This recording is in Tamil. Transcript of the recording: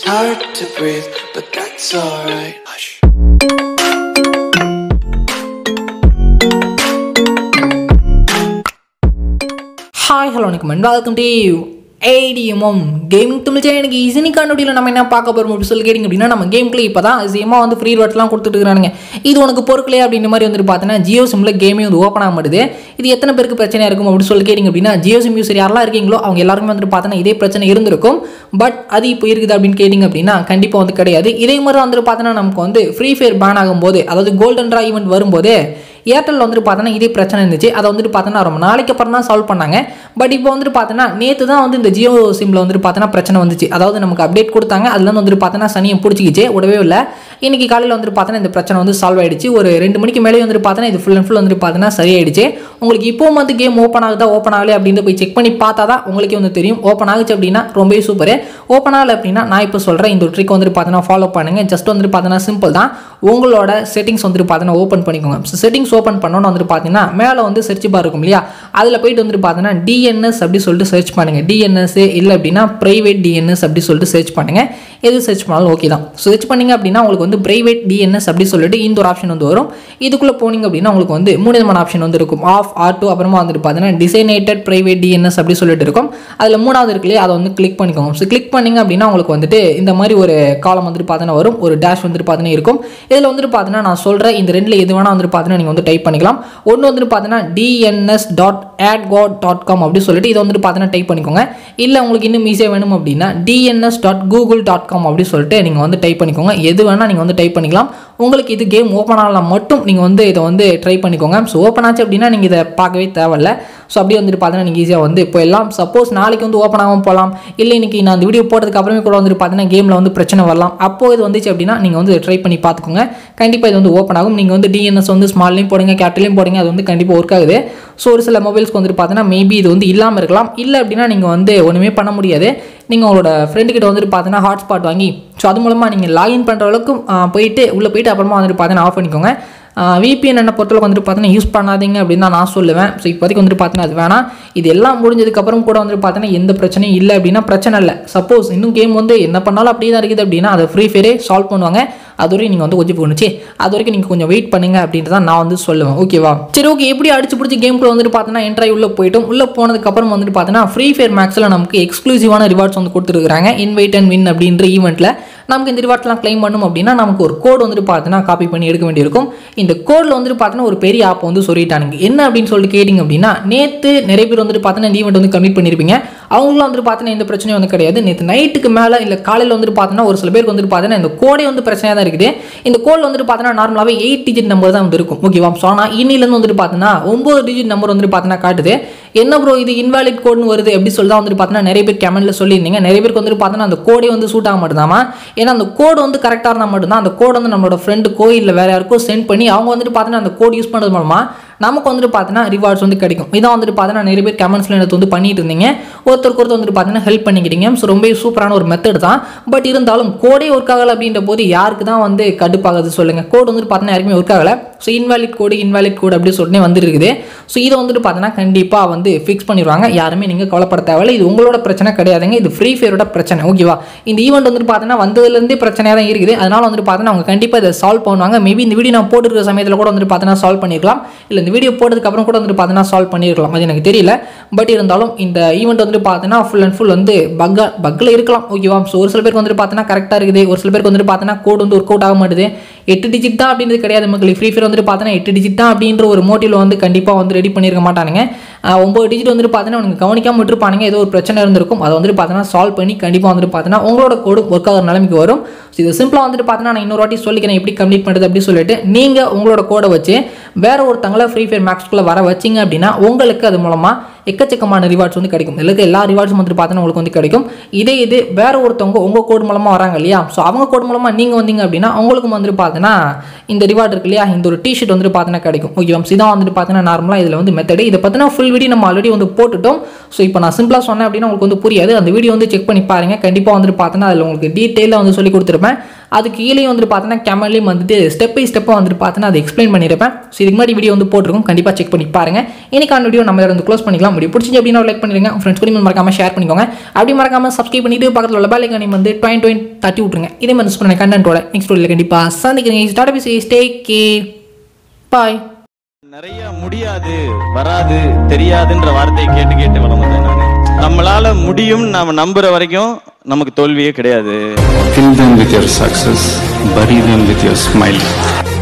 hard to breathe, but that's alright. Hush. Hi hello வணக்கம் and welcome to ATMM gaming Tamil எனக்கு இசனி காணொலியில் நம்ம என்ன பார்க்க போகிறோம் அப்படி சொல்லி கேட்டிங்க அப்படின்னா நம்ம கேம்குள்ளே இப்போ தான் சேமாக வந்து ஃப்ரீ வேர்ட்ஸ்லாம் கொடுத்துட்டு இருக்கானுங்க இது உனக்கு பொருட்களே அப்படின்ற மாதிரி வந்துட்டு பார்த்தீங்கன்னா ஜியோ சிம்மில் கேமே வந்து ஓப்பன் ஆக மாட்டுது இது எத்தனை பேருக்கு பிரச்சனையாக இருக்கும் அப்படி சொல்லி கேட்டிங்க அப்படின்னா ஜியோ சிம் யூசர் யாரெல்லாம் இருக்கீங்களோ அவங்க எல்லாருமே வந்துட்டு பார்த்தீங்கன்னா இதே பிரச்சனை இருந்திருக்கும் பட் அது இப்போ இருக்குது அப்படின்னு கேட்டிங்க அப்படின்னா கண்டிப்பாக வந்து கிடையாது இதே மாதிரி தான் வந்துட்டு பார்த்தீங்கன்னா நமக்கு வந்து ஃப்ரீ ஃபயர் பேன் ஆகும்போது அதாவது கோல்டன் ட்ரா ஈவெண்ட் வரும்போது ஏர்டெல் வந்துட்டு பார்த்தோன்னா இதே பிரச்சனை இருந்துச்சு அதை வந்துட்டு பார்த்தோன்னா ரொம்ப நாளைக்கு அப்புறம் தான் சால்வ் பண்ணாங்க பட் இப்போ வந்துட்டு பார்த்தோன்னா நேற்று தான் வந்து இந்த ஜியோ சிம்மில் வந்துட்டு பார்த்தோன்னா பிரச்சனை வந்துச்சு அதாவது நமக்கு அப்டேட் கொடுத்தாங்க அதுல இருந்து வந்துட்டு பார்த்தோன்னா சனியை பிடிச்சிக்கிச்சு விடவே இல்லை இன்னைக்கு காலையில் வந்துட்டு பார்த்தோன்னா இந்த பிரச்சனை வந்து சால்வ் ஆயிடுச்சு ஒரு ரெண்டு மணிக்கு மேலே வந்துட்டு பார்த்தோன்னா இது ஃபுல் அண்ட் ஃபுல் வந்துட்டு பார்த்தோன்னா சரியாயிடுச்சு உங்களுக்கு இப்போ வந்து கேம் ஓப்பன் ஆகுதா ஓப்பன் ஆகலை அப்படின்னு போய் செக் பண்ணி பார்த்தா தான் உங்களுக்கே வந்து தெரியும் ஓப்பன் ஆகுச்சு அப்படின்னா ரொம்பவே சூப்பர் ஓப்பன் ஆகலை அப்படின்னா நான் இப்போ சொல்கிறேன் இந்த ட்ரிக் வந்துட்டு பார்த்தோன்னா ஃபாலோ பண்ணுங்க ஜஸ்ட் வந்துட்டு பார்த்தோன்னா சிம்பிள் தான் உங்களோட செட்டிங்ஸ் வந்துட்டு பார்த்தோன்னா ஓப்பன் பண்ணிக்கோங்க செட்டிங்ஸ் ஓப்பன் பண்ணோன்னு வந்துட்டு பார்த்தீங்கன்னா மேலே வந்து சர்ச் பார் இருக்கும் இல்லையா அதில் போயிட்டு வந்துட்டு பார்த்தீங்கன்னா டிஎன்எஸ் அப்படி சொல்லிட்டு சர்ச் பண்ணுங்க டிஎன்எஸ் இல்லை அப்படின்னா பிரைவேட் டிஎன்எஸ் அப்படி சொல்லிட்டு சர்ச் பண்ணுங்க எது சர்ச் பண்ணாலும் ஓகே தான் சர்ச் பண்ணீங்க அப்படின்னா உங்களுக்கு வந்து பிரைவேட் டிஎன்எஸ் அப்படி சொல்லிட்டு இந்த ஒரு ஆப்ஷன் வந்து வரும் இதுக்குள்ளே போனீங்க அப்படின்னா உங்களுக்கு வந்து மூணு விதமான ஆப்ஷன் வந்து இருக்கும் ஆஃப் ஆட்டோ அப்புறமா வந்துட்டு பார்த்தீங்கன்னா டிசைனேட்டட் பிரைவேட் டிஎன்எஸ் அப்படி சொல்லிட்டு இருக்கும் அதில் மூணாவது இருக்கு இல்லையா அதை வந்து கிளிக் பண்ணிக்கோங்க ஸோ கிளிக் பண்ணீங்க அப்படின்னா உங்களுக்கு வந்துட்டு இந்த மாதிரி ஒரு காலம் வந்துட்டு பார்த்தீங்கன்னா வரும் ஒரு டேஷ் வந்துட்டு பார்த்தீங்கன்னா இருக்கும் இதில் வந்துட்டு பார்த்தீங்கன்னா நான் சொல்கிறேன் இந்த ரெண்டில் எது வேணால் வந்துட்டு பார்த்தீங்கன்னா நீங்கள் வந்து டைப் பண்ணிக்கலாம் ஒன்று வந்துட்டு பார்த்தீங்கன்னா DNS dot adguard dot com அப்படி சொல்லிட்டு இதை வந்துட்டு பார்த்தீங்கன்னா டைப் பண்ணிக்கோங்க இல்லை உங்களுக்கு இன்னும் ஈஸியாக வேணும் அப்படின்னா DNS dot Google dot com அப்படி சொல்லிட்டு நீங்கள் வந்து டைப் பண்ணிக்கோங்க எது வேணால் நீங்கள் வந்து டைப் பண்ணிக்கலாம் உங்களுக்கு இது கேம் ஓப்பன் ஆகலாம் மட்டும் நீங்கள் வந்து இதை வந்து ட்ரை பண்ணிக்கோங்க ஸோ ஓப்பன் ஆச்சு அப்படின்னா நீங்கள் இதை பார்க்கவே தேவையில்ல ஸோ அப்படியே வந்துட்டு பார்த்தீங்கன்னா நீங்கள் ஈஸியாக வந்து போயிடலாம் சப்போஸ் நாளைக்கு வந்து ஓப்பன் ஆகாமல் போகலாம் இல்லை இன்னைக்கு நான் அந்த வீடியோ போட்டதுக்கு அப்புறமே கூட வந்துட்டு பார்த்தீங்கன்னா கேமில் வந்து பிரச்சனை வரலாம் அப்போ இது வந்துச்சு அப்படின்னா நீங்கள் வந்து ட்ரை பண்ணி பார்த்துக்கோங்க கண்டிப்பாக இது வந்து ஓப்பன் ஆகும் நீங்கள் வந்து டிஎன்எஸ் வந்து ஸ்மால்லையும் போடுங்க கேப்டலையும் போடுங்க அது வந்து கண்டிப்பாக ஒர்க் ஆகுது ஸோ ஒரு சில மொபைல்ஸ்க்கு வந்துட்டு பார்த்தீங்கன்னா மேபி இது வந்து இல்லாமல் இருக்கலாம் இல்லை அப்படின்னா நீங்கள் வந்து ஒன்றுமே பண்ண முடியாது நீங்கள் உங்களோட ஃப்ரெண்டுக்கிட்ட வந்துட்டு பார்த்தீங்கன்னா ஹாட்ஸ்பாட் வாங்கி ஸோ அது மூலமாக நீங்கள் லாகின் பண்ணுற அளவுக்கு ஆ, போயிட்டு உள்ளே போயிட்டு அப்புறமா வந்துட்டு பார்த்தீங்கன்னா ஆஃப் பண்ணிக்கோங்க விபிஎன் என்ன பொறுத்தளவுக்கு வந்துட்டு பார்த்தீங்கன்னா யூஸ் பண்ணாதீங்க அப்படின்னு தான் நான் சொல்லுவேன் ஸோ இப்போதைக்கு வந்துட்டு பார்த்தீங்கன்னா அது வேணாம் இது எல்லாம் முடிஞ்சதுக்கப்புறம் கூட வந்துட்டு பார்த்தீங்கன்னா எந்த பிரச்சனையும் இல்லை அப்படின்னா பிரச்சனை இல்லை சப்போஸ் இன்னும் கேம் வந்து என்ன பண்ணாலும் அப்படியே தான் இருக்குது அப்படின்னா அதை ஃப்ரீ ஃபயரே சால்வ் பண்ணுவாங்க அது வரைக்கும் நீங்கள் வந்து கொஞ்சம் போணுச்சு அது வரைக்கும் நீங்கள் கொஞ்சம் வெயிட் பண்ணுங்க அப்படின்ட்டு தான் நான் வந்து சொல்லுவேன் ஓகேவா சரி ஓகே எப்படி அடிச்சு பிடிச்சி கேம்குள்ள வந்துட்டு பார்த்தீங்கன்னா என்ட்ராய் உள்ள போயிட்டோம் உள்ள போனதுக்கப்புறம் வந்துட்டு பார்த்தீங்கன்னா ஃப்ரீ ஃபயர் மேக்ஸில் நமக்கு எக்ஸ்க்ளூசிவான ரிவார்ட்ஸ் வந்து கொடுத்துருக்காங்க இன்வைட் அண்ட் வின் அப்படின்ற ஈவெண்ட்டில் நமக்கு இந்த ரிவார்ட்ஸ்லாம் க்ளைம் பண்ணும் அப்படின்னா நமக்கு ஒரு கோட் வந்துட்டு பார்த்தீங்கன்னா காப்பி பண்ணி எடுக்க வேண்டியிருக்கும் இந்த கோடில் வந்துட்டு பார்த்தீங்கன்னா ஒரு பெரிய ஆப் வந்து சொல்லிட்டானுங்க என்ன அப்படின்னு சொல்லிட்டு கேட்டிங்க அப்படின்னா நேற்று நிறைய பேர் வந்துட்டு பார்த்தீங்கன்னா இந்த ஈவெண்ட் வந்து கம்ப்ளீட் பண்ணியிருப்பீங்க அவங்களும் வந்துட்டு பார்த்தீங்கன்னா எந்த பிரச்சனையும் வந்து கிடையாது நேற்று நைட்டுக்கு மேலே இல்லை காலையில் வந்துட்டு பார்த்தீங்கன்னா ஒரு சில பேருக்கு வந்துட்டு பார்த்தீங்கன்னா இந்த கோடே வந்து பிரச்சனையாக தான் இருக்குது இந்த கோடில் வந்துட்டு பார்த்தீங்கன்னா நார்மலாகவே எயிட் டிஜிட் நம்பர் தான் வந்து இருக்கும் ஓகேவா ஸோ ஆனால் இன்னிலேருந்து வந்துட்டு பார்த்தீங்கன்னா ஒம்பது டிஜிட் நம்பர் வந்துட்டு பார்த்தீங்கன்னா காட்டுது என்ன ப்ரோ இது இன்வாலிட் கோட்னு வருது எப்படி சொல்லி தான் வந்துட்டு பார்த்தீங்கன்னா நிறைய பேர் கமெண்ட்ல சொல்லியிருந்தீங்க நிறைய பேருக்கு வந்துட்டு பார்த்தீங்கன்னா அந்த கோடே வந்து சூட் ஆக மாட்டுதாமா ஏன்னா அந்த கோடு வந்து கரெக்டாக இருந்தால் மட்டும்தான் அந்த கோடு வந்து நம்மளோட ஃப்ரெண்டுக்கோ இல்லை வேற யாருக்கோ சென்ட் பண்ணி அவங்க வந்துட்டு பார்த்தீங்கன்னா அந்த கோட் யூஸ் பண்ணுறது மூலமா நமக்கு வந்துட்டு பார்த்தீங்கன்னா ரிவார்ட்ஸ் வந்து கிடைக்கும் இதான் வந்துட்டு பார்த்தீங்கன்னா நிறைய பேர் கமெண்ட்ஸில் எனக்கு வந்து பண்ணிட்டு இருந்தீங்க ஒருத்தருக்கு ஒருத்தர் வந்துட்டு பார்த்தீங்கன்னா ஹெல்ப் பண்ணிக்கிட்டீங்க ஸோ ரொம்ப சூப்பரான ஒரு மெத்தட் தான் பட் இருந்தாலும் கோடே ஒர்க் ஆகலை அப்படின்ற போது யாருக்கு தான் வந்து கடுப்பாகுது சொல்லுங்க கோட் வந்துட்டு பார்த்தீங்கன்னா யாருக்குமே ஒர்க் ஆகலை so invalid code invalid code அப்படி சொல்லிட்டு வந்துட்டு இருக்குது ஸோ இதை வந்துட்டு பார்த்தீங்கன்னா கண்டிப்பாக வந்து ஃபிக்ஸ் பண்ணிடுவாங்க யாருமே நீங்கள் கவலைப்பட தேவையில்ல இது உங்களோட பிரச்சனை கிடையாதுங்க இது ஃப்ரீ ஃபயரோட பிரச்சனை ஓகேவா இந்த ஈவெண்ட் வந்துட்டு பார்த்தீங்கன்னா வந்ததுலேருந்தே பிரச்சனையாக தான் இருக்குது அதனால வந்துட்டு பார்த்தீங்கன்னா அவங்க கண்டிப்பாக இதை சால்வ் பண்ணுவாங்க மேபி இந்த வீடியோ நான் போட்டுருக்க சமயத்தில் கூட வந்துட்டு பார்த்தீங்கன்னா சால்வ் பண்ணிருக்கலாம் இல்லை இந்த வீடியோ போட்டதுக்கு அப்புறம் கூட வந்துட்டு பார்த்தீங்கன்னா சால்வ் பண்ணிருக்கலாம் அது எனக்கு தெரியல பட் இருந்தாலும் இந்த ஈவெண்ட் வந்துட்டு பார்த்தீங்கன்னா ஃபுல் அண்ட் ஃபுல் வந்து பக்கா பக்கில் இருக்கலாம் ஓகேவா ஸோ ஒரு சில பேருக்கு வந்துட்டு பார்த்தீங்கன்னா கரெக்டாக இருக்குது ஒரு சில பேருக்கு வந்துட்டு பார்த்தீங்கன்னா கோட் வந்து ஒர்க் அவுட் ஆக மாட்டுது எட்டு டிஜிட் தான் அப்படின்றது கிடையாது மக்கள் ஃப்ரீ ஃபயர் வந்துட்டு பார்த்தீங்கன்னா எட்டு டிஜிட் தான் அப்படின்ற ஒரு மோட்டிவில் வந்து கண்டிப்பாக வந்து ரெடி பண்ணியிருக்க மாட்டானுங்க ஆஹ் ஒம்பது டிஜிட் வந்துட்டு பார்த்தீங்கன்னா உனக்கு கவனிக்காம விட்டுருப்பானுங்க ஏதோ ஒரு பிரச்சனை இருந்திருக்கும் அதை வந்துட்டு பார்த்தீங்கன்னா சால்வ் பண்ணி கண்டிப்பாக வந்துட்டு பார்த்தீங்கன்னா உங்களோட கோடு ஒர்க் ஆகிற நிலைமைக்கு வரும் ஸோ இது சிம்பிளாக வந்துட்டு பார்த்தீங்கன்னா நான் இன்னொரு வாட்டி சொல்லிக்கிறேன் எப்படி கம்ப்ளீட் பண்ணுறது அப்படின்னு சொல்லிட்டு நீங்கள் உங்களோட கோடை வச்சு வேற ஒருத்தங்களை ஃப்ரீ ஃபயர் மேக்ஸ்குள்ளே வர வச்சிங்க அப்படின்னா உங்களுக்கு அது மூலமாக எக்கச்சக்கமான ரிவார்ட்ஸ் வந்து கிடைக்கும் இதில் இருக்க எல்லா ரிவார்ட்ஸும் வந்துட்டு பார்த்தீங்கன்னா உங்களுக்கு வந்து கிடைக்கும் இதே இது வேற ஒருத்தவங்க உங்கள் கோடு மூலமாக வராங்க இல்லையா ஸோ அவங்க கோடு மூலமாக நீங்கள் வந்தீங்க அப்படின்னா அவங்களுக்கும் வந்துட்டு பார்த்தீங்கன்னா இந்த ரிவார்ட் இருக்கு இல்லையா இந்த ஒரு டிஷர்ட் வந்துட்டு பார்த்தீங்கன்னா கிடைக்கும் ஓகே இதான் வந்துட்டு பார்த்தீங்கன்னா நார்மலாக இதில் வந்து மெத்தடு இதை பார்த்தீங்கன்னா ஃபுல் வீடியோ நம்ம ஆல்ரெடி வந்து போட்டுட்டோம் ஸோ இப்போ நான் சிம்பிளாக சொன்னேன் அப்படின்னா உங்களுக்கு வந்து புரியாது அந்த வீடியோ வந்து செக் பண்ணி பாருங்க கண்டிப்பாக வந்துட்டு பார்த்தீங்கன்னா அதில் உங்களுக்கு டீட்டெயிலாக வந்து சொல்லி கொடுத்துருப்பேன் அதுக்கு கீழே வந்துட்டு பார்த்தீங்கன்னா கேமராலையும் வந்துட்டு ஸ்டெப் பை ஸ்டெப்பாக வந்துட்டு பார்த்தீங்கன்னா அதை எக்ஸ்பிளைன் பண்ணியிருப்பேன் ஸோ இதுக்கு முன்னாடி வீடியோ வந்து போட்டிருக்கோம் கண்டிப்பாக செக் பண்ணி பாருங்க இன்னைக்கான வீடியோ நம்ம வந்து க்ளோஸ் பண்ணிக்கலாம் வீடியோ பிடிச்சி அப்படின்னா லைக் பண்ணிருங்க ஃப்ரெண்ட்ஸ் கூட மறக்காம ஷேர் பண்ணிக்கோங்க அப்படி மறக்காம சப்ஸ்கிரைப் பண்ணிட்டு பக்கத்தில் உள்ள பேல் ஐக்கானையும் வந்து டுவெண்ட் டுவெண்ட் தட்டி விட்ருங்க இதே மாதிரி யூஸ் பண்ண கண்டென்ட்டோட நெக்ஸ்ட் வீடியோவில் கண்டிப்பாக சந்திக்கிறீங்க ஸ்டார்ட் பி ஸ்டே கே பாய் நிறைய முடியாது வராது தெரியாதுன்ற வார்த்தையை கேட்டு கேட்டு வளர்ந்தேன் நானு நம்மளால முடியும் நாம நம்புற வரைக்கும் நமக்கு தோல்வியே கிடையாது Fill them with your success, bury them with your smile.